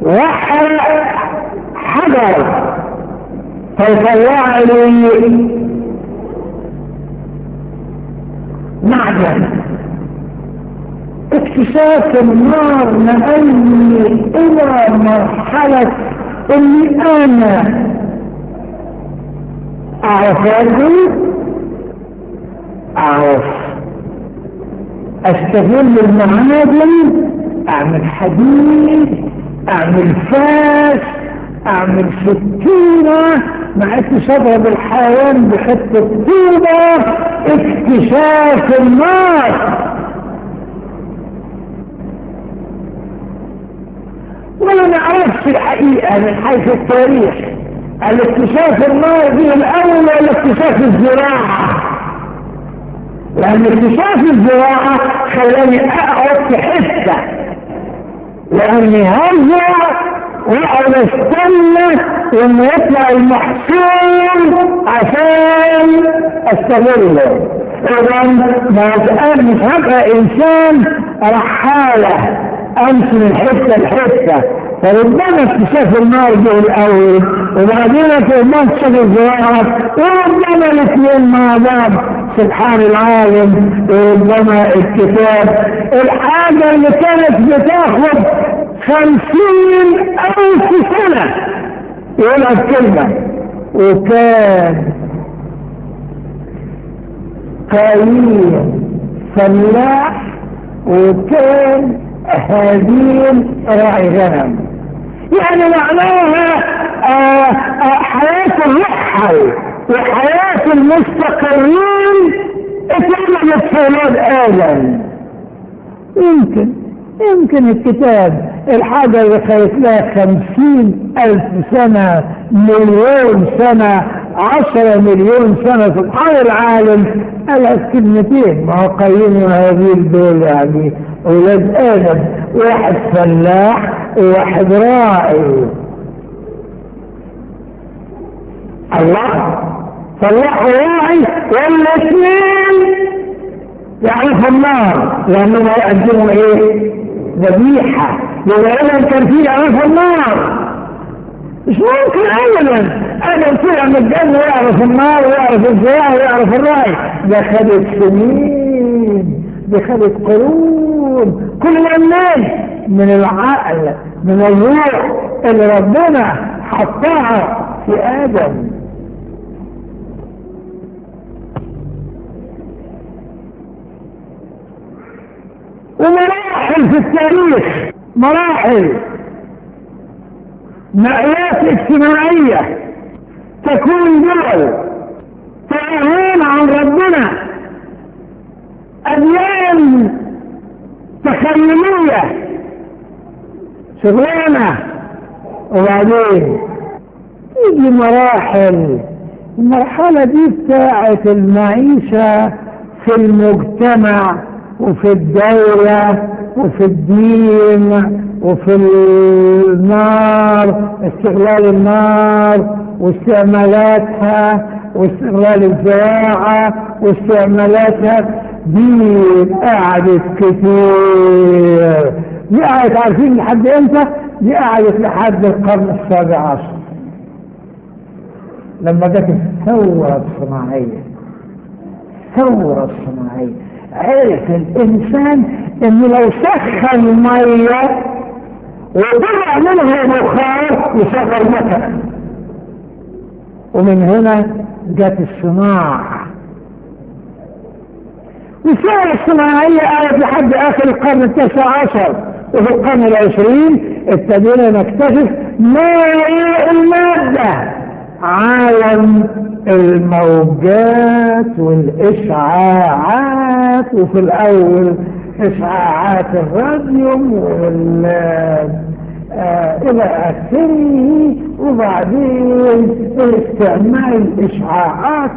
وحرق حجر فيطلع لي معدن اكتشاف النار نقلني الى مرحلة اللي انا اعرف اكل اعرف استغل المعادن اعمل حديد اعمل فاس اعمل سكينة مع اكتشاف الحيوان بحتة طوبة اكتشاف النار ولا نعرفش الحقيقة من حيث التاريخ الاكتشاف النار دي الاول ولا اكتشاف الزراعة لان اكتشاف الزراعة خلاني اقعد في حتة لاني هرجع واقعد استنى لما يطلع المحصول عشان استغله اذا ما مش هبقى انسان رحالة امشي من حته لحته فربما اكتشاف النار جه الاول وبعدين ربما اكتشاف الزراعه وربما الاثنين مع بعض سبحان العالم وربما الكتاب الحاجه اللي كانت بتاخد خمسين الف سنه يقولها الكلمه وكان قليل فلاح وكان هابيل راعي غنم يعني معناها آآ آآ حياة الرحل وحياة المستقرين اتعملت في ولاد آدم يمكن يمكن الكتاب الحاجة اللي خيط لها خمسين ألف سنة مليون سنة عشرة مليون سنة سبحان العالم قالها في كلمتين ما هو قيم وهابيل دول يعني أولاد آدم واحد فلاح وواحد راعي الله فلاح وراعي والاثنين يعرفوا النار لأنهم يقدموا إيه؟ ذبيحة يبقى إذا كان في يعرفوا النار مش ممكن ابدا ادم طلع من الجنه يعرف النار ويعرف الزراعه ويعرف الراي ده خدت سنين دي خدت قرون كل ده منين؟ من العقل من الروح اللي ربنا حطها في ادم ومراحل في التاريخ مراحل مآلات اجتماعية تكون دول تعلن عن ربنا أديان تخيلية شغلانة وبعدين تيجي مراحل المرحلة دي بتاعت المعيشة في المجتمع وفي الدولة وفي الدين وفي النار استغلال النار واستعمالاتها واستغلال الزراعة واستعمالاتها دي قعدت كتير دي قعدت عارفين لحد امتى؟ دي قعدت لحد القرن السابع عشر لما جت الثورة الصناعية الثورة الصناعية عرف الإنسان إنه لو سخن مية وطلع منها بخار يشغل مكنة ومن هنا جت الصناعة والثورة الصناعية قعدت لحد آخر القرن التاسع عشر وفي القرن العشرين ابتدينا نكتشف ما هي المادة عالم الموجات والإشعاعات وفي الأول إشعاعات الراديوم وال آه إلى آخره وبعدين استعمال الإشعاعات